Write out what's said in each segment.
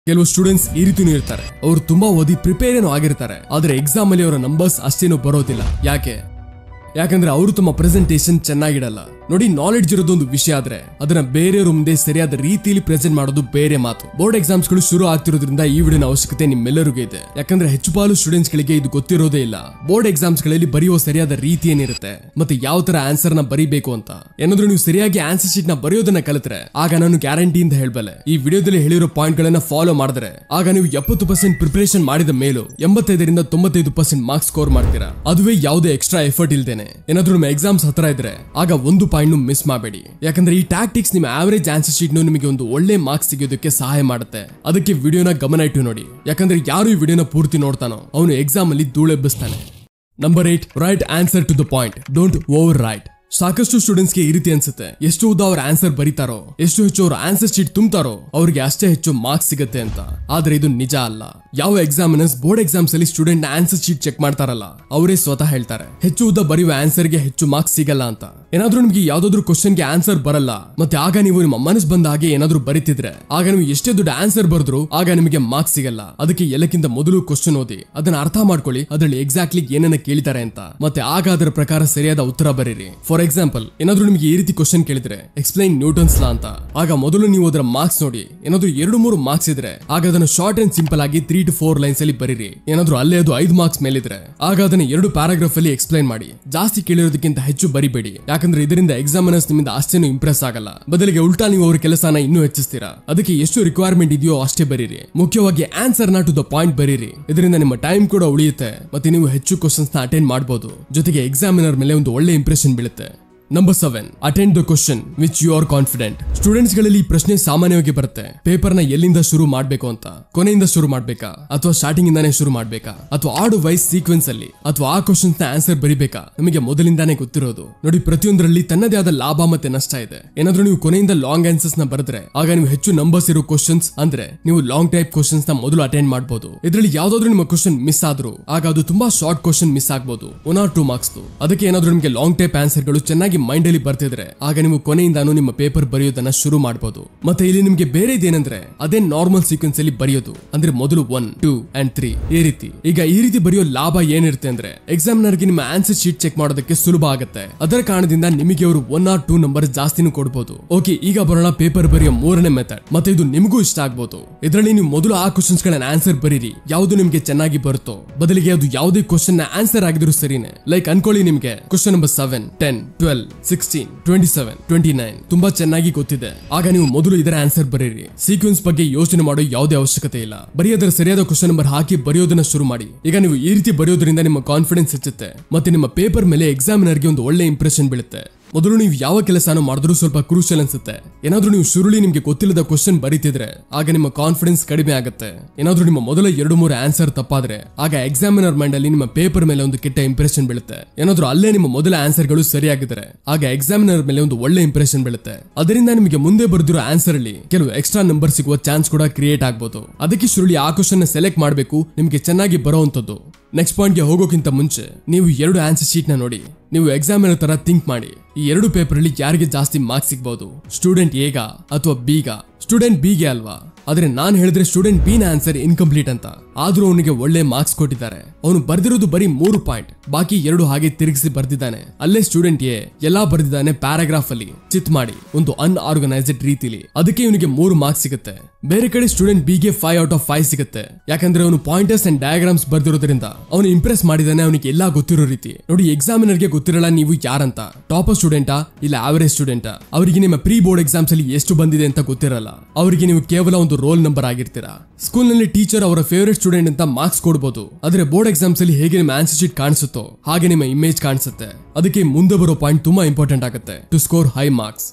ಕೆಲವು ಸ್ಟೂಡೆಂಟ್ಸ್ ಈ ರೀತಿನೂ ಇರ್ತಾರೆ ಅವರು ತುಂಬಾ ಓದಿ ಪ್ರಿಪೇರ್ ಏನೋ ಆಗಿರ್ತಾರೆ ಆದ್ರೆ ಎಕ್ಸಾಮ್ ಅಲ್ಲಿ ಅವರ ನಂಬರ್ಸ್ ಅಷ್ಟೇನು ಬರೋದಿಲ್ಲ ಯಾಕೆ ಯಾಕಂದ್ರೆ ಅವರು ತಮ್ಮ ಪ್ರೆಸೆಂಟೇಶನ್ ಚೆನ್ನಾಗಿಡಲ್ಲ ನೋಡಿ ನಾಲೆಡ್ಜ್ ಇರೋದು ಒಂದು ವಿಷಯ ಆದ್ರೆ ಅದನ್ನ ಬೇರೆಯವ್ರ ಮುಂದೆ ಸರಿಯಾದ ರೀತಿಯಲ್ಲಿ ಪ್ರೆಸೆಂಟ್ ಮಾಡೋದು ಬೇರೆ ಮಾತು ಬೋರ್ಡ್ ಎಕ್ಸಾಮ್ಸ್ ಗಳು ಶುರು ಆಗ್ತಿರೋದ್ರಿಂದ ಈ ವಿಡಿಯೋನ ಅವಶ್ಯಕತೆ ನಿಮ್ಮೆಲ್ಲರಿಗೂ ಇದೆ ಯಾಕಂದ್ರೆ ಹೆಚ್ಚು ಪಾಲು ಸ್ಟೂಡೆಂಟ್ಸ್ ಗಳಿಗೆ ಇದು ಗೊತ್ತಿರೋದೇ ಇಲ್ಲ ಬೋರ್ಡ್ ಎಕ್ಸಾಮ್ಸ್ ಗಳಲ್ಲಿ ಬರೆಯುವ ಸರಿಯಾದ ರೀತಿ ಏನಿರುತ್ತೆ ಮತ್ತೆ ಯಾವ ತರ ಆನ್ಸರ್ ನ ಬರೀಬೇಕು ಅಂತ ಏನಾದ್ರೂ ನೀವು ಸರಿಯಾಗಿ ಆನ್ಸರ್ ಶೀಟ್ ನ ಬರೆಯೋದನ್ನ ಕಲಿತ್ರೆ ಆಗ ನಾನು ಗ್ಯಾರಂಟಿಯಿಂದ ಹೇಳಬಲ್ಲೆ ಈ ವಿಡಿಯೋದಲ್ಲಿ ಹೇಳಿರೋ ಪಾಯಿಂಟ್ ಗಳನ್ನ ಫಾಲೋ ಮಾಡಿದ್ರೆ ಆಗ ನೀವು ಎಪ್ಪತ್ತು ಪರ್ಸೆಂಟ್ ಪ್ರಿಪರೇಷನ್ ಮಾಡಿದ ಮೇಲೂ ಎಂಬತ್ತೈದರಿಂದ ತೊಂಬತ್ತೈದು ಪರ್ಸೆಂಟ್ ಮಾರ್ಕ್ಸ್ ಸ್ಕೋರ್ ಮಾಡ್ತೀರಾ ಅದುವೇ ಯಾವುದೇ ಎಕ್ಸ್ಟ್ರಾ ಎಫರ್ಟ್ ಇಲ್ದೇನೆ ಏನಾದ್ರೂ ನಿಮ್ಮ ಎಕ್ಸಾಮ್ಸ್ ಹತ್ರ ಇದ್ರೆ ಆಗ ಒಂದು ಪಾಯಿಂಟ್ ಮಿಸ್ ಮಾಡಬೇಡಿ ಯಾಕಂದ್ರೆ ಈ ಟ್ಯಾಕ್ಟಿಕ್ಸ್ ನಿಮ್ಮ ಆವರೇಜ್ ಆನ್ಸರ್ ಶೀಟ್ ನಿಮಗೆ ಒಂದು ಒಳ್ಳೆ ಮಾರ್ಕ್ಸ್ ಸಿಗೋದಕ್ಕೆ ಸಹಾಯ ಮಾಡುತ್ತೆ ಅದಕ್ಕೆ ವಿಡಿಯೋನ ಗಮನ ಇಟ್ಟು ನೋಡಿ ಯಾಕಂದ್ರೆ ಯಾರು ಈ ವಿಡಿಯೋನ ಪೂರ್ತಿ ನೋಡ್ತಾನೋ ಅವನು ಎಕ್ಸಾಮ್ ಅಲ್ಲಿ ಧೂಳೆಬ್ಬಿಸ್ತಾನೆ number eight right answer to the point don't overwrite ಸಾಕಷ್ಟು ಸ್ಟೂಡೆಂಟ್ಸ್ ಗೆ ಈ ರೀತಿ ಅನ್ಸುತ್ತೆ ಎಷ್ಟು ಉದ್ದ ಅವ್ರ ಆನ್ಸರ್ ಬರೀತಾರೋ ಎಷ್ಟು ಹೆಚ್ಚು ಅವ್ರ ಆನ್ಸರ್ ಶೀಟ್ ತುಂಬ್ತಾರೋ ಅವ್ರಿಗೆ ಅಷ್ಟೇ ಹೆಚ್ಚು ಮಾರ್ಕ್ಸ್ ಸಿಗುತ್ತೆ ಅಂತ ಆದ್ರೆ ಇದು ನಿಜ ಅಲ್ಲ ಯಾವ ಎಕ್ಸಾಮಿನರ್ಸ್ ಬೋರ್ಡ್ ಎಕ್ಸಾಮ್ಸ್ ಅಲ್ಲಿ ಸ್ಟೂಡೆಂಟ್ ಆನ್ಸರ್ ಶೀಟ್ ಚೆಕ್ ಮಾಡ್ತಾರಲ್ಲ ಅವರೇ ಸ್ವತಃ ಹೇಳ್ತಾರೆ ಹೆಚ್ಚು ಉದ್ದ ಬರೆಯುವ ಆನ್ಸರ್ ಗೆ ಹೆಚ್ಚು ಮಾರ್ಕ್ಸ್ ಸಿಗಲ್ಲ ಅಂತ ಏನಾದ್ರೂ ನಿಮ್ಗೆ ಯಾವ್ದಾದ್ರು ಕ್ವಶನ್ ಗೆ ಆನ್ಸರ್ ಬರಲ್ಲ ಮತ್ತೆ ಆಗ ನೀವು ನಿಮ್ಮ ಮನಸ್ಸು ಬಂದ ಹಾಗೆ ಏನಾದ್ರೂ ಬರೀತಿದ್ರೆ ಆಗ ನೀವು ಎಷ್ಟೇ ದೊಡ್ಡ ಆನ್ಸರ್ ಬರೆದ್ರು ಆಗ ನಿಮಗೆ ಮಾರ್ಕ್ಸ್ ಸಿಗಲ್ಲ ಅದಕ್ಕೆ ಎಲ್ಲಕ್ಕಿಂತ ಮೊದಲು ಕ್ವಶನ್ ಓದಿ ಅದನ್ನ ಅರ್ಥ ಮಾಡ್ಕೊಳ್ಳಿ ಅದರಲ್ಲಿ ಎಕ್ಸಾಕ್ಟ್ಲಿ ಏನನ್ನ ಕೇಳಿದ್ದಾರೆ ಅಂತ ಮತ್ತೆ ಆಗ ಅದರ ಪ್ರಕಾರ ಸರಿಯಾದ ಉತ್ತರ ಬರೀರಿ ಫಾರ್ ಎಕ್ಸಾಂಪಲ್ ಏನಾದ್ರೂ ನಿಮಗೆ ಈ ರೀತಿ ಕ್ವಶನ್ ಕೇಳಿದ್ರೆ ಎಕ್ಸ್ಪ್ಲೈನ್ ನ್ಯೂಟನ್ಸ್ ಲಾ ಅಂತ ಆಗ ಮೊದಲು ನೀವು ಅದರ ಮಾರ್ಕ್ಸ್ ನೋಡಿ ಏನಾದ್ರೂ ಎರಡು ಮೂರು ಮಾರ್ಕ್ಸ್ ಇದ್ರೆ ಆಗ ಅದನ್ನು ಶಾರ್ಟ್ ಅಂಡ್ ಸಿಂಪಲ್ ಆಗಿ ತ್ರೀ ಟು ಫೋರ್ ಲೈನ್ಸ್ ಅಲ್ಲಿ ಬರೀರಿ ಏನಾದ್ರೂ ಅಲ್ಲೇ ಅದು ಐದು ಮಾರ್ಕ್ಸ್ ಮೇಲಿದ್ರೆ ಆಗ ಅದನ್ನ ಎರಡು ಪ್ಯಾರಾಗ್ರಾಫ್ ಅಲ್ಲಿ ಎಕ್ಸ್ಪ್ಲೈನ್ ಮಾಡಿ ಜಾಸ್ತಿ ಕೇಳಿರೋದಕ್ಕಿಂತ ಹೆಚ್ಚು ಬರಿಬೇಡಿ ಯಾಕಂದ್ರೆ ಇದರಿಂದ ಎಕ್ಸಾಮಿನರ್ಸ್ ನಿಮ್ಮಿಂದ ಅಷ್ಟೇನು ಇಂಪ್ರೆಸ್ ಆಗಲ್ಲ ಬದಲಿಗೆ ಉಲ್ಟಾ ನೀವು ಅವ್ರ ಕೆಲಸನ ಇನ್ನೂ ಹೆಚ್ಚಿಸ್ತೀರಾ ಅದಕ್ಕೆ ಎಷ್ಟು ರಿಕ್ವೈರ್ಮೆಂಟ್ ಇದೆಯೋ ಅಷ್ಟೇ ಬರೀರಿ ಮುಖ್ಯವಾಗಿ ಆನ್ಸರ್ ನ ಟು ದ ಪಾಯಿಂಟ್ ಬರೀರಿ ಇದರಿಂದ ನಿಮ್ಮ ಟೈಮ್ ಕೂಡ ಉಳಿಯುತ್ತೆ ಮತ್ತೆ ನೀವು ಹೆಚ್ಚು ಕ್ವಶನ್ಸ್ ನ ಅಟೆಂಡ್ ಮಾಡಬಹುದು ಜೊತೆಗೆ ಎಕ್ಸಾಮಿನರ್ ಮೇಲೆ ಒಂದು ಒಳ್ಳೆ ಇಂಪ್ರೆಷನ್ ಬೀಳುತ್ತೆ number seven attend the question which you are confident students ಗಳಲ್ಲಿ ಈ ಪ್ರಶ್ನೆ ಸಾಮಾನ್ಯವಾಗಿ ಬರುತ್ತೆ ಪೇಪರ್ ನ ಎಲ್ಲಿಂದ ಶುರು ಮಾಡಬೇಕು ಅಂತ ಕೊನೆಯಿಂದ ಶುರು ಮಾಡ್ಬೇಕಾ ಅಥವಾ ಸ್ಟಾರ್ಟಿಂಗ್ ಇಂದಾನೇ ಶುರು ಮಾಡ್ಬೇಕಾ ಅಥವಾ ಆಡು ವೈಸ್ ಸೀಕ್ವೆನ್ಸ್ ಅಲ್ಲಿ ಅಥವಾ ಆ ಕ್ವಶನ್ಸ್ ನ ಆನ್ಸರ್ ಬರಿಬೇಕಾ ನಿಮಗೆ ಮೊದಲಿಂದಾನೇ ಗೊತ್ತಿರೋದು ನೋಡಿ ಪ್ರತಿಯೊಂದರಲ್ಲಿ ತನ್ನದೇ ಆದ ಲಾಭ ಮತ್ತೆ ನಷ್ಟ ಇದೆ ಏನಾದ್ರೂ ನೀವು ಕೊನೆಯಿಂದ ಲಾಂಗ್ ಆನ್ಸರ್ಸ್ ನ ಬರೆದ್ರೆ ಆಗ ನೀವು ಹೆಚ್ಚು ನಂಬರ್ಸ್ ಇರೋ ಕ್ವಶನ್ಸ್ ಅಂದ್ರೆ ನೀವು ಲಾಂಗ್ ಟೈಪ್ ಕ್ವಶನ್ಸ್ ನ ಮೊದಲು ಅಟೆಂಡ್ ಮಾಡಬಹುದು ಇದರಲ್ಲಿ ಯಾವ್ದಾದ್ರು ನಿಮ್ಮ ಕ್ವಶನ್ ಮಿಸ್ ಆದ್ರೂ ಆಗ ಅದು ತುಂಬಾ ಶಾರ್ಟ್ ಕ್ವಶನ್ ಮಿಸ್ ಆಗ್ಬೋದು ಒನ್ ಆರ್ ಟೂ ಮಾರ್ಕ್ಸ್ ಅದಕ್ಕೆ ಏನಾದ್ರೂ ನಿಮಗೆ ಲಾಂಗ್ ಟೈಪ್ ಆನ್ಸರ್ ಗಳು ಚೆನ್ನಾಗಿ ಮೈಂಡ್ ಅಲ್ಲಿ ಬರ್ತಿದ್ರೆ ಆಗ ನೀವು ಕೊನೆಯಿಂದಾನು ನಿಮ್ಮ ಪೇಪರ್ ಬರೆಯೋದನ್ನ ಶುರು ಮಾಡಬಹುದು ಮತ್ತೆ ಇಲ್ಲಿ ನಿಮಗೆ ಬೇರೆ ಇದೇನಂದ್ರೆ ಅದೇ ನಾರ್ಮಲ್ ಸೀಕ್ವೆನ್ಸ್ ಅಲ್ಲಿ ಬರೆಯೋದು ಅಂದ್ರೆ ಮೊದಲು ಒನ್ ಟೂ ಅಂಡ್ ತ್ರೀ ಈ ರೀತಿ ಈಗ ಈ ರೀತಿ ಬರೆಯೋ ಲಾಭ ಏನಿರುತ್ತೆ ಅಂದ್ರೆ ಎಕ್ಸಾಮಿನರ್ಗೆ ನಿಮ್ಮ ಆನ್ಸರ್ ಶೀಟ್ ಚೆಕ್ ಮಾಡೋದಕ್ಕೆ ಸುಲಭ ಆಗುತ್ತೆ ಅದರ ಕಾರಣದಿಂದ ನಿಮಗೆ ಅವರು ಒನ್ ಆರ್ ಟೂ ನಂಬರ್ ಜಾಸ್ತಿನೂ ಕೊಡಬಹುದು ಓಕೆ ಈಗ ಬರೋಣ ಪೇಪರ್ ಬರೆಯೋ ಮೂರನೇ ಮೆಥಡ್ ಮತ್ತೆ ಇದು ನಿಮಗೂ ಇಷ್ಟ ಆಗ್ಬೋದು ಇದರಲ್ಲಿ ನೀವು ಮೊದಲು ಆ ಕ್ವಶನ್ಸ್ ಗಳನ್ನ ಆನ್ಸರ್ ಬರೀರಿ ಯಾವುದು ನಿಮಗೆ ಚೆನ್ನಾಗಿ ಬರುತ್ತೋ ಬದಲಿಗೆ ಅದು ಯಾವುದೇ ಕ್ವಶನ್ ನ ಆನ್ಸರ್ ಆಗಿದ್ರು ಸರಿನೇ ಲೈಕ್ ಅನ್ಕೊಳ್ಳಿ ನಿಮಗೆ question number seven ten twelve sixteen twenty seven twenty nine ತುಂಬಾ ಚೆನ್ನಾಗಿ ಗೊತ್ತಿದೆ ಆಗ ನೀವು ಮೊದಲು ಇದರ ಆನ್ಸರ್ ಬರೀರಿ ಸೀಕ್ವೆನ್ಸ್ ಬಗ್ಗೆ ಯೋಚನೆ ಮಾಡೋ ಯಾವುದೇ ಅವಶ್ಯಕತೆ ಇಲ್ಲ ಬರೀ ಅದರ ಸರಿಯಾದ ಕ್ವಶನ್ ನಂಬರ್ ಹಾಕಿ ಬರೆಯೋದನ್ನ ಶುರು ಮಾಡಿ ಈಗ ನೀವು ಈ ರೀತಿ ಬರೆಯೋದ್ರಿಂದ ನಿಮ್ಮ ಕಾನ್ಫಿಡೆನ್ಸ್ ಹೆಚ್ಚುತ್ತೆ ಮತ್ತೆ ನಿಮ್ಮ ಪೇಪರ್ ಮೇಲೆ ಎಕ್ಸಾಮಿನರ್ಗೆ ಒಂದು ಒಳ್ಳೆ ಇಂಪ್ರೆಷನ್ ಬೀಳುತ್ತೆ ಮೊದಲು ನೀವು ಯಾವ ಕೆಲಸನೂ ಮಾಡಿದ್ರೂ ಸ್ವಲ್ಪ ಕ್ರೂಷಲ್ ಅನ್ಸುತ್ತೆ ಏನಾದ್ರೂ ನೀವು ಶುರುಳಿ ನಿಮ್ಗೆ ಗೊತ್ತಿಲ್ಲದ ಕ್ವಶನ್ ಬರೀತಿದ್ರೆ ಆಗ ನಿಮ್ಮ ಕಾನ್ಫಿಡೆನ್ಸ್ ಕಡಿಮೆ ಆಗುತ್ತೆ ಏನಾದ್ರೂ ನಿಮ್ಮ ಮೊದಲ ಎರಡು ಮೂರು ಆನ್ಸರ್ ತಪ್ಪಾದ್ರೆ ಆಗ ಎಕ್ಸಾಮಿನರ್ ಮೈಂಡ್ ಅಲ್ಲಿ ನಿಮ್ಮ ಪೇಪರ್ ಮೇಲೆ ಒಂದು ಕೆಟ್ಟ ಇಂಪ್ರೆಷನ್ ಬೀಳುತ್ತೆ ಏನಾದ್ರೂ ಅಲ್ಲೇ ನಿಮ್ಮ ಮೊದಲ ಆನ್ಸರ್ ಗಳು ಸರಿಯಾಗಿದ್ರೆ ಆಗ ಎಕ್ಸಾಮಿನರ್ ಮೇಲೆ ಒಂದು ಒಳ್ಳೆ ಇಂಪ್ರೆಷನ್ ಬೀಳುತ್ತೆ ಅದರಿಂದ ನಿಮಗೆ ಮುಂದೆ ಬರೆದಿರೋ ಆನ್ಸರ್ ಅಲ್ಲಿ ಕೆಲವು ಎಕ್ಸ್ಟ್ರಾ ನಂಬರ್ ಸಿಗುವ ಚಾನ್ಸ್ ಕೂಡ ಕ್ರಿಯೇಟ್ ಆಗ್ಬೋದು ಅದಕ್ಕೆ ಶುರುಳಿ ಆ ಕ್ವಶನ್ ಸೆಲೆಕ್ಟ್ ಮಾಡಬೇಕು ನಿಮಗೆ ಚೆನ್ನಾಗಿ ಬರೋವಂಥದ್ದು ನೆಕ್ಸ್ಟ್ ಪಾಯಿಂಟ್ಗೆ ಹೋಗೋಕ್ಕಿಂತ ಮುಂಚೆ ನೀವು ಎರಡು ಆನ್ಸರ್ ಶೀಟ್ ನ ನೋಡಿ ನೀವು ಎಕ್ಸಾಮಿನರ್ ತರ ಥಿಂಕ್ ಮಾಡಿ ಈ ಎರಡು ಪೇಪರ್ ಅಲ್ಲಿ ಯಾರಿಗೆ ಜಾಸ್ತಿ ಮಾರ್ಕ್ಸ್ ಸಿಗ್ಬಹುದು ಸ್ಟೂಡೆಂಟ್ ಏಗ ಅಥವಾ ಬಿಗ ಸ್ಟೂಡೆಂಟ್ ಬಿಗೆ ಅಲ್ವಾ ಆದ್ರೆ ನಾನು ಹೇಳಿದ್ರೆ ಸ್ಟೂಡೆಂಟ್ ಬಿ ನ ಆನ್ಸರ್ ಇನ್ಕಂಪ್ಲೀಟ್ ಅಂತ ಆದ್ರೂ ಅವನಿಗೆ ಒಳ್ಳೆ ಮಾರ್ಕ್ಸ್ ಕೊಟ್ಟಿದ್ದಾರೆ ಅವನು ಬರ್ದಿರೋದು ಬರೀ ಮೂರು ಪಾಯಿಂಟ್ ಬಾಕಿ ಎರಡು ಹಾಗೆ ತಿರುಗಿಸಿ ಬರ್ದಿದ್ದಾನೆ ಅಲ್ಲೇ ಸ್ಟೂಡೆಂಟ್ ಎ ಎಲ್ಲಾ ಬರ್ದಿದ್ದಾನೆ ಪ್ಯಾರಾಗ್ರಾಫ್ ಅಲ್ಲಿ ಚಿತ್ ಮಾಡಿ ಒಂದು ಅನ್ಆರ್ಗನೈಸ್ಡ್ ರೀತಿಲಿ ಅದಕ್ಕೆ ಇವನಿಗೆ ಮೂರು ಮಾರ್ಕ್ಸ್ ಸಿಗುತ್ತೆ ಬೇರೆ ಕಡೆ ಸ್ಟೂಡೆಂಟ್ ಬಿಗೆ ಫೈವ್ ಔಟ್ ಆಫ್ ಫೈವ್ ಸಿಗುತ್ತೆ ಯಾಕಂದ್ರೆ ಅವನು ಪಾಯಿಂಟರ್ಸ್ ಅಂಡ್ ಡಯಾಗ್ರಾಮ್ಸ್ ಬರ್ದಿರೋದ್ರಿಂದ ಅವನು ಇಂಪ್ರೆಸ್ ಮಾಡಿದಾನೆ ಅವನಿಗೆ ಎಲ್ಲಾ ಗೊತ್ತಿರೋ ರೀತಿ ನೋಡಿ ಎಕ್ಸಾಮಿನರ್ಗೆ ಗೊತ್ತಿರಲ್ಲ ನೀವು ಯಾರಂತ ಟಾಪರ್ ಸ್ಟೂಡೆಂಟಾ ಇಲ್ಲ ಆವರೇಜ್ ಸ್ಟೂಡೆಂಟಾ ಅವರಿಗೆ ನಿಮ್ಮ ಪ್ರೀ ಬೋರ್ಡ್ ಎಕ್ಸಾಮ್ಸ್ ಅಲ್ಲಿ ಎಷ್ಟು ಬಂದಿದೆ ಅಂತ ಗೊತ್ತಿರಲ್ಲ ಅವರಿಗೆ ನೀವು ಕೇವಲ ಒಂದು ರೋಲ್ ನಂಬರ್ ಆಗಿರ್ತೀರಾ ಸ್ಕೂಲ್ ನಲ್ಲಿ ಟೀಚರ್ ಅವರ ಫೇವರೇಟ್ ಸ್ಟೂಡೆಂಟ್ ಅಂತ ಮಾರ್ಕ್ಸ್ ಕೊಡಬಹುದು ಆದ್ರೆ ಬೋರ್ಡ್ ಎಕ್ಸಾಮ್ಸ್ ಅಲ್ಲಿ ಹೇಗೆ ನಿಮ್ಮ ಆನ್ಸರ್ ಶೀಟ್ ಕಾಣಿಸುತ್ತೋ ಹಾಗೆ ನಿಮ್ಮ ಇಮೇಜ್ ಕಾಣಿಸುತ್ತೆ ಅದಕ್ಕೆ ಮುಂದೆ ಬರೋ ಪಾಯಿಂಟ್ ತುಂಬಾ ಇಂಪಾರ್ಟೆಂಟ್ ಆಗುತ್ತೆ to score high marks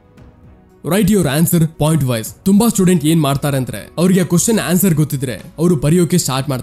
write your answer point wise ತುಂಬಾ ಸ್ಟೂಡೆಂಟ್ ಏನ್ ಮಾಡ್ತಾರೆ ಅಂದ್ರೆ ಅವ್ರಿಗೆ ಕ್ವಶನ್ ಆನ್ಸರ್ ಗೊತ್ತಿದ್ರೆ ಅವರು ಬರೆಯೋಕೆ ಸ್ಟಾರ್ಟ್ ಮಾಡ್ತಾರೆ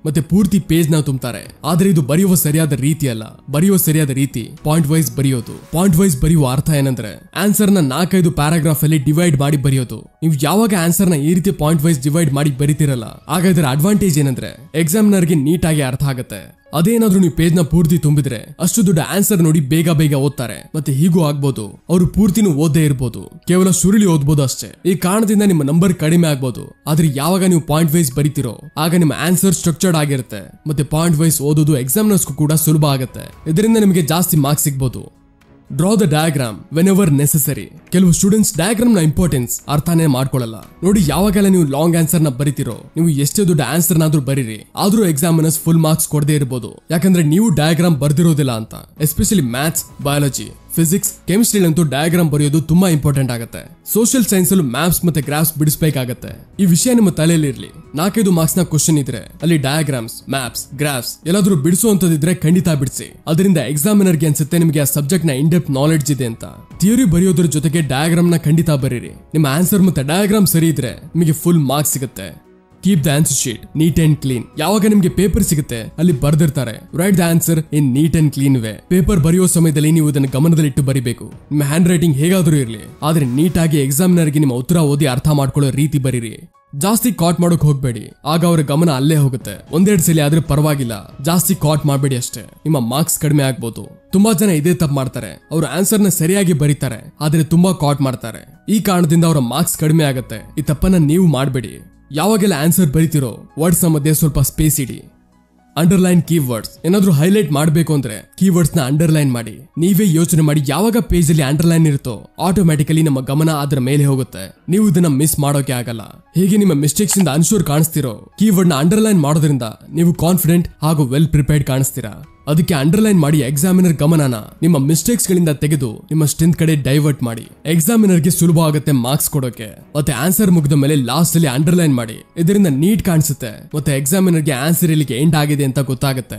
ಮತ್ತೆ ಪೂರ್ತಿ ಪೇಜ್ ನ ತುಂಬ್ತಾರೆ ಆದ್ರೆ ಇದು ಬರೆಯುವ ಸರಿಯಾದ ರೀತಿ ಅಲ್ಲ ಬರೆಯುವ ಸರಿಯಾದ ರೀತಿ ಪಾಯಿಂಟ್ ವೈಸ್ ಬರೆಯೋದು ಪಾಯಿಂಟ್ ವೈಸ್ ಬರೆಯುವ ಅರ್ಥ ಏನಂದ್ರೆ ಆನ್ಸರ್ ನ ನಾಲ್ಕೈದು ಪ್ಯಾರಾಗ್ರಾಫ್ ಅಲ್ಲಿ ಡಿವೈಡ್ ಮಾಡಿ ಬರೆಯೋದು ನೀವು ಯಾವಾಗ ಆನ್ಸರ್ ನ ಈ ರೀತಿ ಪಾಯಿಂಟ್ ವೈಸ್ ಡಿವೈಡ್ ಮಾಡಿ ಬರಿತಿರಲ್ಲ ಆಗ ಇದರ ಅಡ್ವಾಂಟೇಜ್ ಏನಂದ್ರೆ ಎಕ್ಸಾಮಿನರ್ಗೆ ನೀಟಾಗಿ ಅರ್ಥ ಆಗುತ್ತೆ ಅದೇನಾದ್ರೂ ನೀವು ಪೇಜ್ ನ ಪೂರ್ತಿ ತುಂಬಿದ್ರೆ ಅಷ್ಟು ದೊಡ್ಡ ಆನ್ಸರ್ ನೋಡಿ ಬೇಗ ಬೇಗ ಓದ್ತಾರೆ ಮತ್ತೆ ಹೀಗೂ ಆಗ್ಬೋದು ಅವರು ಪೂರ್ತಿನೂ ಓದೇ ಇರ್ಬೋದು ಕೇವಲ ಸುರುಳಿ ಓದ್ಬೋದು ಅಷ್ಟೇ ಈ ಕಾರಣದಿಂದ ನಿಮ್ಮ ನಂಬರ್ ಕಡಿಮೆ ಆಗ್ಬೋದು ಆದ್ರೆ ಯಾವಾಗ ನೀವು ಪಾಯಿಂಟ್ ವೈಸ್ ಬರಿತಿರೋ ಆಗ ನಿಮ್ಮ ಆನ್ಸರ್ ಸ್ಟ್ರಕ್ಚರ್ಡ್ ಆಗಿರುತ್ತೆ ಮತ್ತೆ ಪಾಯಿಂಟ್ ವೈಸ್ ಓದೋದು ಎಕ್ಸಾಮಿನರ್ಸ್ಗೂ ಕೂಡ ಸುಲಭ ಆಗುತ್ತೆ ಇದರಿಂದ ನಿಮಗೆ ಜಾಸ್ತಿ ಮಾರ್ಕ್ಸ್ ಸಿಗ್ಬೋದು draw the diagram whenever necessary ಕೆಲವು ಸ್ಟೂಡೆಂಟ್ಸ್ ಡಯಾಗ್ರಾಮ್ ನ ಇಂಪಾರ್ಟೆನ್ಸ್ ಅರ್ಥನೇ ಮಾಡ್ಕೊಳ್ಳಲ್ಲ ನೋಡಿ ಯಾವಾಗೆಲ್ಲ ನೀವು ಲಾಂಗ್ ಆನ್ಸರ್ ನ ಬರಿತಿರೋ ನೀವು ಎಷ್ಟೇ ದೊಡ್ಡ ಆನ್ಸರ್ ನಾದ್ರೂ ಬರೀರಿ ಆದ್ರೂ ಎಕ್ಸಾಮಿನರ್ಸ್ ಫುಲ್ ಮಾರ್ಕ್ಸ್ ಕೊಡದೇ ಇರಬಹುದು ಯಾಕಂದ್ರೆ ನೀವು ಡಯಾಗ್ರಾಮ್ ಬರ್ದಿರೋದಿಲ್ಲ ಅಂತ ಎಸ್ಪೆಷಲಿ ಮ್ಯಾಥ್ಸ್ ಬಯಾಲಜಿ ಫಿಸಿಕ್ಸ್ ಕೆಮಿಸ್ಟ್ರಿಲಂತೂ ಡಯಾಗ್ರಾಮ್ ಬರೆಯೋದು ತುಂಬಾ ಇಂಪಾರ್ಟೆಂಟ್ ಆಗುತ್ತೆ ಸೋಷಿಯಲ್ ಸೈನ್ಸ್ ಅಲ್ಲೂ ಮ್ಯಾಪ್ಸ್ ಮತ್ತೆ ಗ್ರಾಫ್ಸ್ ಬಿಡಿಸಬೇಕಾಗತ್ತೆ ಈ ವಿಷಯ ನಿಮ್ಮ ತಲೆಯಲ್ಲಿ ಇರ್ಲಿ ನಾಲ್ಕೈದು ಮಾರ್ಕ್ಸ್ ನ ಕ್ವಶನ್ ಇದ್ರೆ ಅಲ್ಲಿ ಡಯಾಗ್ರಾಮ್ಸ್ ಮ್ಯಾಪ್ಸ್ ಗ್ರಾಫ್ಸ್ ಎಲ್ಲಾದ್ರೂ ಬಿಡಿಸುವಂತದಿದ್ರೆ ಖಂಡಿತ ಬಿಡಿಸಿ ಅದರಿಂದ ಎಕ್ಸಾಮಿನರ್ಗೆ ಅನ್ಸುತ್ತೆ ನಿಮಗೆ ಆ ಸಬ್ಜೆಕ್ಟ್ ನ ಇಂಡೆಪ್ ನಾಲೆಡ್ಜ್ ಇದೆ ಅಂತ ಥಿಯರಿ ಬರೆಯೋದ್ರ ಜೊತೆಗೆ ಡಯಾಗ್ರಾಮ್ ನ ಖಂಡಿತ ಬರೀರಿ ನಿಮ್ಮ ಆನ್ಸರ್ ಮತ್ತೆ ಡಯಾಗ್ರಾಮ್ ಸರಿ ಇದ್ರೆ ನಿಮಗೆ ಫುಲ್ ಮಾರ್ಕ್ಸ್ ಸಿಗುತ್ತೆ keep the answer sheet neat and clean ಯಾವಾಗ ನಿಮ್ಗೆ ಪೇಪರ್ ಸಿಗುತ್ತೆ ಅಲ್ಲಿ ಬರ್ದಿರ್ತಾರೆ write the answer in neat and clean way paper ಬರೆಯೋ ಸಮಯದಲ್ಲಿ ನೀವು ಇದನ್ನು ಗಮನದಲ್ಲಿಟ್ಟು ಬರಿಬೇಕು ನಿಮ್ಮ ಹ್ಯಾಂಡ್ ರೈಟಿಂಗ್ ಹೇಗಾದ್ರೂ ಇರಲಿ ಆದ್ರೆ ನೀಟಾಗಿ ಎಕ್ಸಾಮಿನರ್ಗೆ ನಿಮ್ಮ ಉತ್ತರ ಓದಿ ಅರ್ಥ ಮಾಡ್ಕೊಳ್ಳೋ ರೀತಿ ಬರೀರಿ ಜಾಸ್ತಿ ಕಾಟ್ ಮಾಡೋಕ್ ಹೋಗ್ಬೇಡಿ ಆಗ ಅವರ ಗಮನ ಅಲ್ಲೇ ಹೋಗುತ್ತೆ ಒಂದೆರಡು ಸಲ ಆದ್ರೆ ಪರವಾಗಿಲ್ಲ ಜಾಸ್ತಿ ಕಾಟ್ ಮಾಡಬೇಡಿ ಅಷ್ಟೇ ನಿಮ್ಮ ಮಾರ್ಕ್ಸ್ ಕಡಿಮೆ ಆಗ್ಬೋದು ತುಂಬಾ ಜನ ಇದೇ ತಪ್ಪು ಮಾಡ್ತಾರೆ ಅವ್ರ ಆನ್ಸರ್ ನ ಸರಿಯಾಗಿ ಬರೀತಾರೆ ಆದ್ರೆ ತುಂಬಾ ಕಾಟ್ ಮಾಡ್ತಾರೆ ಈ ಕಾರಣದಿಂದ ಅವರ ಮಾರ್ಕ್ಸ್ ಕಡಿಮೆ ಆಗುತ್ತೆ ಈ ತಪ್ಪನ್ನ ನೀವು ಮಾಡಬೇಡಿ ಯಾವಾಗೆಲ್ಲ ಆನ್ಸರ್ ಬರಿತಿರೋ ವರ್ಡ್ಸ್ ನ ಮಧ್ಯೆ ಸ್ವಲ್ಪ ಸ್ಪೇಸ್ ಇಡಿ ಅಂಡರ್ಲೈನ್ ಕೀವರ್ಡ್ಸ್ ಏನಾದ್ರೂ ಹೈಲೈಟ್ ಮಾಡಬೇಕು ಅಂದ್ರೆ ಕೀವರ್ಡ್ಸ್ ನ ಅಂಡರ್ಲೈನ್ ಮಾಡಿ ನೀವೇ ಯೋಚನೆ ಮಾಡಿ ಯಾವಾಗ ಪೇಜ್ ಅಲ್ಲಿ ಅಂಡರ್ಲೈನ್ ಇರುತ್ತೋ ಆಟೋಮ್ಯಾಟಿಕಲಿ ನಮ್ಮ ಗಮನ ಅದರ ಮೇಲೆ ಹೋಗುತ್ತೆ ನೀವು ಇದನ್ನ ಮಿಸ್ ಮಾಡೋಕೆ ಆಗಲ್ಲ ಹೀಗೆ ನಿಮ್ಮ ಮಿಸ್ಟೇಕ್ಸ್ ಇಂದ ಅನ್ಶೂರ್ ಕಾಣಿಸ್ತಿರೋ ಕೀವರ್ಡ್ ನ ಅಂಡರ್ಲೈನ್ ಮಾಡೋದ್ರಿಂದ ನೀವು ಕಾನ್ಫಿಡೆಂಟ್ ಹಾಗೂ ವೆಲ್ ಪ್ರಿಪೇರ್ಡ್ ಕಾಣಿಸ್ತೀರಾ ಅದಕ್ಕೆ ಅಂಡರ್ಲೈನ್ ಮಾಡಿ ಎಕ್ಸಾಮಿನರ್ ಗಮನನ ನಿಮ್ಮ ಮಿಸ್ಟೇಕ್ಸ್ ಗಳಿಂದ ತೆಗೆದು ನಿಮ್ಮ ಸ್ಟ್ರೆಂತ್ ಕಡೆ ಡೈವರ್ಟ್ ಮಾಡಿ ಎಕ್ಸಾಮಿನರ್ಗೆ ಸುಲಭ ಆಗುತ್ತೆ ಮಾರ್ಕ್ಸ್ ಕೊಡೋಕೆ ಮತ್ತೆ ಆನ್ಸರ್ ಮುಗಿದ ಮೇಲೆ ಲಾಸ್ಟ್ ಅಲ್ಲಿ ಅಂಡರ್ಲೈನ್ ಮಾಡಿ ಇದರಿಂದ ನೀಟ್ ಕಾಣಿಸುತ್ತೆ ಮತ್ತೆ ಎಕ್ಸಾಮಿನರ್ಗೆ ಆನ್ಸರ್ ಇಲ್ಲಿಗೆ ಎಂಡ್ ಆಗಿದೆ ಅಂತ ಗೊತ್ತಾಗುತ್ತೆ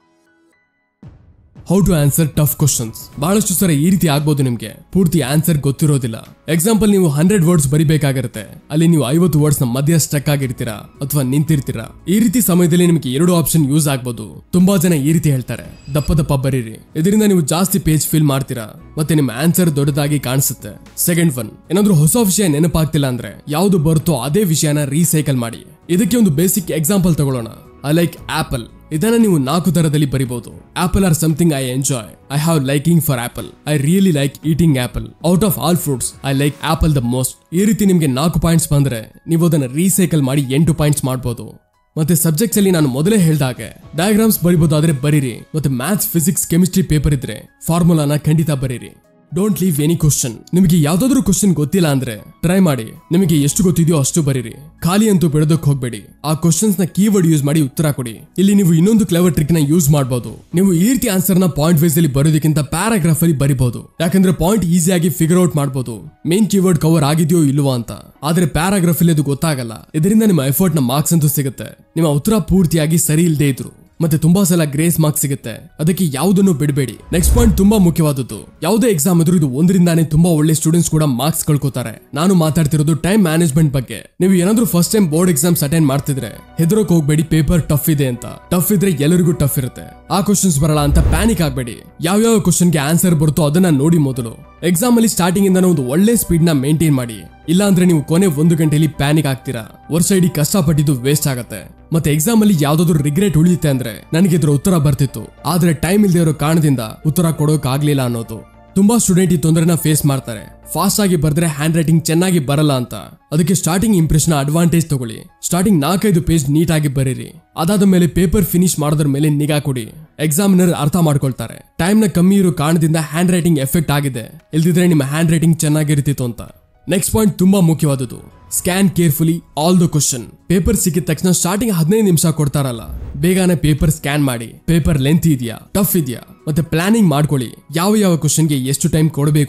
how to answer tough questions ಬಹಳಷ್ಟು ಸಲ ಈ ರೀತಿ ಆಗ್ಬೋದು ನಿಮ್ಗೆ ಪೂರ್ತಿ ಆನ್ಸರ್ ಗೊತ್ತಿರೋದಿಲ್ಲ ಎಕ್ಸಾಂಪಲ್ ನೀವು ಹಂಡ್ರೆಡ್ ವರ್ಡ್ಸ್ ಬರಿಬೇಕಾಗಿರುತ್ತೆ ಅಲ್ಲಿ ನೀವು ಐವತ್ತು ವರ್ಡ್ಸ್ ನ ಮಧ್ಯ ಸ್ಟಕ್ ಆಗಿರ್ತೀರಾ ಅಥವಾ ನಿಂತಿರ್ತೀರಾ ಈ ರೀತಿ ಸಮಯದಲ್ಲಿ ನಿಮಗೆ ಎರಡು ಆಪ್ಷನ್ ಯೂಸ್ ಆಗ್ಬೋದು ತುಂಬಾ ಜನ ಈ ರೀತಿ ಹೇಳ್ತಾರೆ ದಪ್ಪ ದಪ್ಪ ಬರೀರಿ ಇದರಿಂದ ನೀವು ಜಾಸ್ತಿ ಪೇಜ್ ಫಿಲ್ ಮಾಡ್ತೀರಾ ಮತ್ತೆ ನಿಮ್ಮ ಆನ್ಸರ್ ದೊಡ್ಡದಾಗಿ ಕಾಣಿಸುತ್ತೆ ಸೆಕೆಂಡ್ ಒನ್ ಏನಾದ್ರೂ ಹೊಸ ವಿಷಯ ನೆನಪಾಗ್ತಿಲ್ಲ ಅಂದ್ರೆ ಯಾವ್ದು ಬರುತ್ತೋ ಅದೇ ವಿಷಯನ ರೀಸೈಕಲ್ ಮಾಡಿ ಇದಕ್ಕೆ ಒಂದು ಬೇಸಿಕ್ ಎಕ್ಸಾಂಪಲ್ ತಗೊಳ್ಳೋಣ ಐ ಲೈಕ್ ಆಪಲ್ ಇದನ್ನ ನೀವು ನಾಲ್ಕು ತರದಲ್ಲಿ ಬರಿಬಹುದು apple or something I enjoy I have liking for apple I really like eating apple out of all fruits I like apple the most ಈ ರೀತಿ ನಿಮ್ಗೆ ನಾಲ್ಕು ಪಾಯಿಂಟ್ಸ್ ಬಂದ್ರೆ ನೀವು ಅದನ್ನ ರೀಸೈಕಲ್ ಮಾಡಿ ಎಂಟು ಪಾಯಿಂಟ್ಸ್ ಮಾಡಬಹುದು ಮತ್ತೆ ಸಬ್ಜೆಕ್ಟ್ಸ್ ಅಲ್ಲಿ ನಾನು ಮೊದಲೇ ಹೇಳ್ದಾಗೆ ಡಯಾಗ್ರಾಮ್ಸ್ ಬರಿಬಹುದಾದ್ರೆ ಬರೀರಿ ಮತ್ತೆ ಮ್ಯಾಥ್ಸ್ ಫಿಸಿಕ್ಸ್ ಕೆಮಿಸ್ಟ್ರಿ ಪೇಪರ್ ಇದ್ರೆ ಫಾರ್ಮುಲಾನ ಖಂಡಿತ ಬರೀರಿ ಡೋಂಟ್ ಲೀವ್ ಎನಿ ಕ್ವಶನ್ ನಿಮಗೆ ಯಾವ್ದಾದ್ರು ಕ್ವಶನ್ ಗೊತ್ತಿಲ್ಲ ಅಂದ್ರೆ ಟ್ರೈ ಮಾಡಿ ನಿಮಗೆ ಎಷ್ಟು ಗೊತ್ತಿದೆಯೋ ಅಷ್ಟು ಬರೀರಿ ಖಾಲಿ ಅಂತೂ ಬಿಡೋದಕ್ಕೆ ಹೋಗ್ಬೇಡಿ ಆ ಕ್ವಶನ್ಸ್ ನ ಕೀವರ್ಡ್ ಯೂಸ್ ಮಾಡಿ ಉತ್ತರ ಕೊಡಿ ಇಲ್ಲಿ ನೀವು ಇನ್ನೊಂದು ಕ್ಲೆವರ್ ಟ್ರಿಕ್ ನ ಯೂಸ್ ಮಾಡಬಹುದು ನೀವು ಈ ರೀತಿ ಆನ್ಸರ್ ನ ಪಾಯಿಂಟ್ ವೈಸ್ ಅಲ್ಲಿ ಬರೋದಕ್ಕಿಂತ ಪ್ಯಾರಾಗ್ರಾಫ್ ಅಲ್ಲಿ ಬರಿಬಹುದು ಯಾಕಂದ್ರೆ ಪಾಯಿಂಟ್ ಈಸಿಯಾಗಿ ಫಿಗರ್ ಔಟ್ ಮಾಡಬಹುದು ಮೇನ್ ಕೀವರ್ಡ್ ಕವರ್ ಆಗಿದೆಯೋ ಇಲ್ವೋ ಅಂತ ಆದ್ರೆ ಪ್ಯಾರಾಗ್ರಾಫ್ ಅಲ್ಲಿ ಅದು ಗೊತ್ತಾಗಲ್ಲ ಇದರಿಂದ ನಿಮ್ಮ ಎಫರ್ಟ್ ನ ಮಾರ್ಕ್ಸ್ ಅಂತೂ ಸಿಗುತ್ತೆ ನಿಮ್ಮ ಉತ್ತರ ಪೂರ್ತಿಯಾಗಿ ಸರಿ ಇಲ್ಲದೆ ಇದ್ರು ಮತ್ತೆ ತುಂಬಾ ಸಲ ಗ್ರೇಸ್ ಮಾರ್ಕ್ಸ್ ಸಿಗುತ್ತೆ ಅದಕ್ಕೆ ಯಾವುದನ್ನು ಬಿಡಬೇಡಿ ನೆಕ್ಸ್ಟ್ ಪಾಯಿಂಟ್ ತುಂಬಾ ಮುಖ್ಯವಾದದ್ದು ಯಾವುದೇ ಎಕ್ಸಾಮ್ ಇದ್ರೂ ಇದು ಒಂದರಿಂದಾನೇ ತುಂಬಾ ಒಳ್ಳೆ ಸ್ಟೂಡೆಂಟ್ಸ್ ಕೂಡ ಮಾರ್ಕ್ಸ್ ಕಳ್ಕೊತಾರೆ ನಾನು ಮಾತಾಡ್ತಿರೋದು ಟೈಮ್ ಮ್ಯಾನೇಜ್ಮೆಂಟ್ ಬಗ್ಗೆ ನೀವು ಏನಾದ್ರೂ first time board exams attend ಮಾಡ್ತಿದ್ರೆ ಹೆದರೋಕ್ ಹೋಗ್ಬೇಡಿ ಪೇಪರ್ ಟಫ್ ಇದೆ ಅಂತ ಟಫ್ ಇದ್ರೆ ಎಲ್ಲರಿಗೂ ಟಫ್ ಇರುತ್ತೆ ಆ ಕ್ವಶನ್ಸ್ ಬರಲ್ಲ ಅಂತ ಪ್ಯಾನಿಕ್ ಆಗ್ಬೇಡಿ ಯಾವ್ಯಾವ ಕ್ವಶನ್ಗೆ ಆನ್ಸರ್ ಬರುತ್ತೋ ಅದನ್ನ ನೋಡಿ ಮೊದಲು ಎಕ್ಸಾಮ್ ಅಲ್ಲಿ ಸ್ಟಾರ್ಟಿಂಗ್ ಇಂದ ಒಂದು ಒಳ್ಳೆ ಸ್ಪೀಡ್ ನ ಮೇಂಟೈನ್ ಮಾಡಿ ಇಲ್ಲ ಅಂದ್ರೆ ನೀವು ಕೊನೆ ಒಂದು ಗಂಟೆಯಲ್ಲಿ ಪ್ಯಾನಿಕ್ ಆಗ್ತೀರಾ ವರ್ಷ ಇಡೀ ಕಷ್ಟಪಟ್ಟಿದ್ದು ವೇಸ್ಟ್ ಆಗತ್ತೆ ಮತ್ತೆ ಎಕ್ಸಾಮ್ ಅಲ್ಲಿ ಯಾವ್ದಾದ್ರು ರಿಗ್ರೆಟ್ ಉಳಿಯುತ್ತೆ ಅಂದ್ರೆ ನನಗೆ ಇದ್ರ ಉತ್ತರ ಬರ್ತಿತ್ತು ಆದ್ರೆ ಟೈಮ್ ಇಲ್ದೇ ಇರೋ ಕಾರಣದಿಂದ ಉತ್ತರ ಕೊಡೋಕ್ ಆಗ್ಲಿಲ್ಲ ಅನ್ನೋದು ತುಂಬಾ ಸ್ಟೂಡೆಂಟ್ ಈ ತೊಂದರೆನ ಫೇಸ್ ಮಾಡ್ತಾರೆ ಫಾಸ್ಟ್ ಆಗಿ ಬರ್ದ್ರೆ ಹ್ಯಾಂಡ್ ರೈಟಿಂಗ್ ಚೆನ್ನಾಗಿ ಬರಲ್ಲ ಅಂತ ಅದಕ್ಕೆ ಸ್ಟಾರ್ಟಿಂಗ್ ಇಂಪ್ರೆಷನ್ ಅಡ್ವಾಂಟೇಜ್ ತಗೊಳ್ಳಿ ಸ್ಟಾರ್ಟಿಂಗ್ ನಾಲ್ಕೈದು ಪೇಜ್ ನೀಟಾಗಿ ಬರೀರಿ ಅದಾದ ಮೇಲೆ ಪೇಪರ್ ಫಿನಿಶ್ ಮಾಡೋದ್ರ ಮೇಲೆ ನಿಗಾ ಕೊಡಿ ಎಕ್ಸಾಮಿನರ್ ಅರ್ಥ ಮಾಡ್ಕೊಳ್ತಾರೆ ಟೈಮ್ ನ ಕಮ್ಮಿ ಇರೋ ಕಾರಣದಿಂದ ಹ್ಯಾಂಡ್ ರೈಟಿಂಗ್ ಎಫೆಕ್ಟ್ ಆಗಿದೆ ಇಲ್ದಿದ್ರೆ ನಿಮ್ಮ ಹ್ಯಾಂಡ್ ರೈಟಿಂಗ್ ಚೆನ್ನಾಗಿರ್ತಿತ್ತು ಅಂತ ನೆಕ್ಸ್ಟ್ ಪಾಯಿಂಟ್ ತುಂಬಾ ಮುಖ್ಯವಾದದ್ದು scan carefully all the question paper ಸಿಕ್ಕಿದ ತಕ್ಷಣ ಸ್ಟಾರ್ಟಿಂಗ್ ಹದಿನೈದು ನಿಮಿಷ ಕೊಡ್ತಾರಲ್ಲ ಬೇಗನೆ ಪೇಪರ್ ಸ್ಕ್ಯಾನ್ ಮಾಡಿ ಪೇಪರ್ ಲೆಂತ್ ಇದೆಯಾ ಟಫ್ ಇದೆಯಾ ಮತ್ತೆ ಪ್ಲಾನಿಂಗ್ ಮಾಡ್ಕೊಳ್ಳಿ ಯಾವ ಯಾವ ಕ್ವಶನ್ಗೆ ಎಷ್ಟು ಟೈಮ್ ಕೊಡಬೇಕು ಅಂತ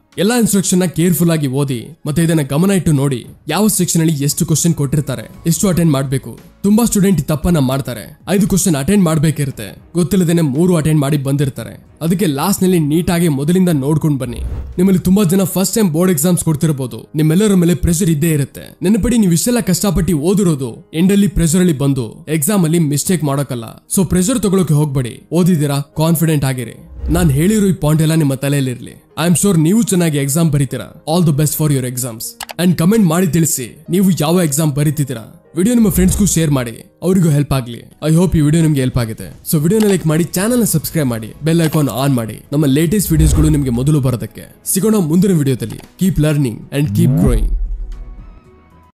ಎಲ್ಲಾ ಇನ್ಸ್ಟ್ರಕ್ಷನ್ ನ ಕೇರ್ಫುಲ್ ಆಗಿ ಓದಿ ಮತ್ತೆ ಇದನ್ನ ಗಮನ ಇಟ್ಟು ನೋಡಿ ಯಾವ ಸೆಕ್ಷನ್ ಅಲ್ಲಿ ಎಷ್ಟು ಕ್ವಶನ್ ಕೊಟ್ಟಿರ್ತಾರೆ ಎಷ್ಟು ಅಟೆಂಡ್ ಮಾಡ್ಬೇಕು ತುಂಬಾ ಸ್ಟೂಡೆಂಟ್ ತಪ್ಪನ್ನ ಮಾಡ್ತಾರೆ ಐದು ಕ್ವಶನ್ ಅಟೆಂಡ್ ಮಾಡ್ಬೇಕಿರುತ್ತೆ ಗೊತ್ತಿಲ್ಲದೇನೆ ಮೂರು ಅಟೆಂಡ್ ಮಾಡಿ ಬಂದಿರ್ತಾರೆ ಅದಕ್ಕೆ ಲಾಸ್ಟ್ ನಲ್ಲಿ ನೀಟಾಗಿ ಮೊದಲಿಂದ ನೋಡ್ಕೊಂಡು ಬನ್ನಿ ನಿಮ್ಮಲ್ಲಿ ತುಂಬಾ ಜನ ಫಸ್ಟ್ ಟೈಮ್ ಬೋರ್ಡ್ ಎಕ್ಸಾಮ್ಸ್ ಕೊಡ್ತಿರಬಹುದು ನಿಮ್ಮೆಲ್ಲರ ಮೇಲೆ ಪ್ರೆಷರ್ ಇದ್ದೇ ಇರುತ್ತೆ ನೆನಪಡಿ ನೀವು ಇಷ್ಟೆಲ್ಲ ಕಷ್ಟಪಟ್ಟು ಓದಿರೋದು ಎಂಡಲ್ಲಿ ಪ್ರೆಷರ್ ಅಲ್ಲಿ ಬಂದು ಎಕ್ಸಾಮ್ ಅಲ್ಲಿ ಮಿಸ್ಟೇಕ್ ಮಾಡೋಕಲ್ಲ ಸೊ ಪ್ರೆಷರ್ ತಗೊಳಕ್ಕೆ ಹೋಗ್ಬೇಡಿ ಓದಿದ್ದೀರಾ ಕಾನ್ಫಿಡೆಂಟ್ ಆಗಿರಿ ನಾನು ಹೇಳಿರೋ ಈ ಪಾಯಿಂಟ್ ಎಲ್ಲ ನಿಮ್ಮ ತಲೆಯಲ್ಲಿರ್ಲಿ ಐ ಆಮ್ ಶೋರ್ ನೀವು ಚೆನ್ನಾಗಿ ಎಕ್ಸಾಮ್ ಬರೀತೀರಾ all the best for your exams and comment ಮಾಡಿ ತಿಳಿಸಿ ನೀವು ಯಾವ ಎಕ್ಸಾಮ್ ಬರೀತಿದ್ದೀರಾ ವಿಡಿಯೋ ನಿಮ್ಮ ಫ್ರೆಂಡ್ಸ್ಗೂ ಶೇರ್ ಮಾಡಿ ಅವರಿಗೂ ಹೆಲ್ಪ್ ಆಗಲಿ ಐ ಹೋಪ್ ಈ ವಿಡಿಯೋ ನಿಮಗೆ ಹೆಲ್ಪ್ ಆಗಿದೆ ಸೊ ವಿಡಿಯೋನ ಲೈಕ್ ಮಾಡಿ ಚಾನಲ್ ಸಬ್ಸ್ಕ್ರೈಬ್ ಮಾಡಿ ಬೆಲ್ ಐಕಾನ್ ಆನ್ ಮಾಡಿ ನಮ್ಮ ಲೇಟೆಸ್ಟ್ ವಿಡಿಯೋಸ್ಗಳು ನಿಮಗೆ ಮೊದಲು ಬರೋದಕ್ಕೆ ಸಿಗೋಣ ಮುಂದಿನ ವಿಡಿಯೋದಲ್ಲಿ keep learning and keep growing